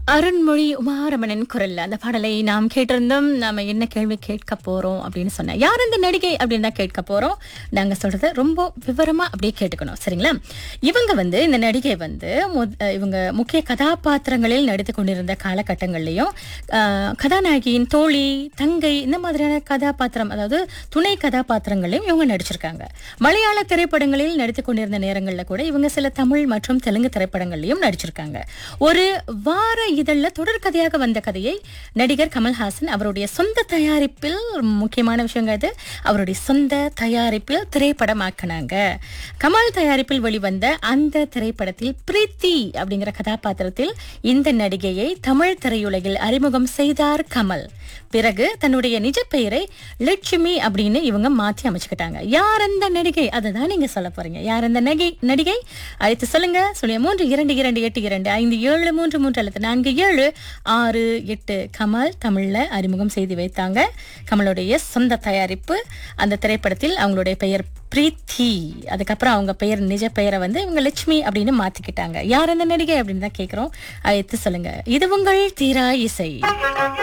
அருண்மொழி உமாரமணன் குரல்ல அந்த பாடலை நாம் கேட்டிருந்தோம் நாம என்ன கேள்வி கேட்க போறோம் அப்படின்னு சொன்னேன் யார் இந்த நடிகை அப்படின்னு தான் கேட்க போறோம் நாங்க சொல்றத ரொம்ப விவரமா அப்படியே கேட்டுக்கணும் சரிங்களா இவங்க வந்து இந்த நடிகை வந்து முத்- அஹ் இவங்க முக்கிய கதாபாத்திரங்களில் நடித்து கொண்டிருந்த காலகட்டங்கள்லயும் ஆஹ், கதாநாயகியின் தோழி தங்கை இந்த மாதிரியான கதாபாத்திரம் அதாவது துணை கதாபாத்திரங்களையும் இவங்க நடிச்சிருக்காங்க மலையாள திரைப்படங்களில் நடித்து கொண்டிருந்த நேரங்கள்ல கூட இவங்க சில தமிழ் மற்றும் தெலுங்கு திரைப்படங்கள்லயும் நடிச்சிருக்காங்க ஒரு வார இதழ்ல தொடர்கதையாக வந்த கதையை நடிகர் கமல்ஹாசன் அவருடைய சொந்த தயாரிப்பில் முக்கியமான விஷயங்க இது அவருடைய சொந்த தயாரிப்பில் திரைப்படமாக்கினாங்க கமல் தயாரிப்பில் வெளிவந்த அந்த திரைப்படத்தில் பிரீத்தி அப்படிங்கிற கதாபாத்திரத்தில் இந்த நடிகையை தமிழ் திரையுலகில் அறிமுகம் செய்தார் கமல் பிறகு தன்னுடைய நிஜ பெயரை லட்சுமி அப்படின்னு இவங்க மாற்றி அமைச்சுக்கிட்டாங்க யார் அந்த நடிகை அதை தான் நீங்க சொல்ல போறீங்க யார் அந்த நகை நடிகை அழைத்து சொல்லுங்க சொல்லுங்க மூன்று இரண்டு இரண்டு எட்டு இரண்டு ஐந்து ஏழு மூன்று மூன்று அல்லது நான்கு ஏழு ஆறு எட்டு கமல் தமிழ்ல அறிமுகம் செய்து வைத்தாங்க கமலுடைய சொந்த தயாரிப்பு அந்த திரைப்படத்தில் அவங்களுடைய பெயர் பிரீத்தி அதுக்கப்புறம் அவங்க பெயர் நிஜ பெயரை வந்து இவங்க லட்சுமி அப்படின்னு மாத்திக்கிட்டாங்க யார் அந்த நடிகை அப்படின்னு தான் கேட்குறோம் அழைத்து சொல்லுங்க இது உங்கள் தீரா இசை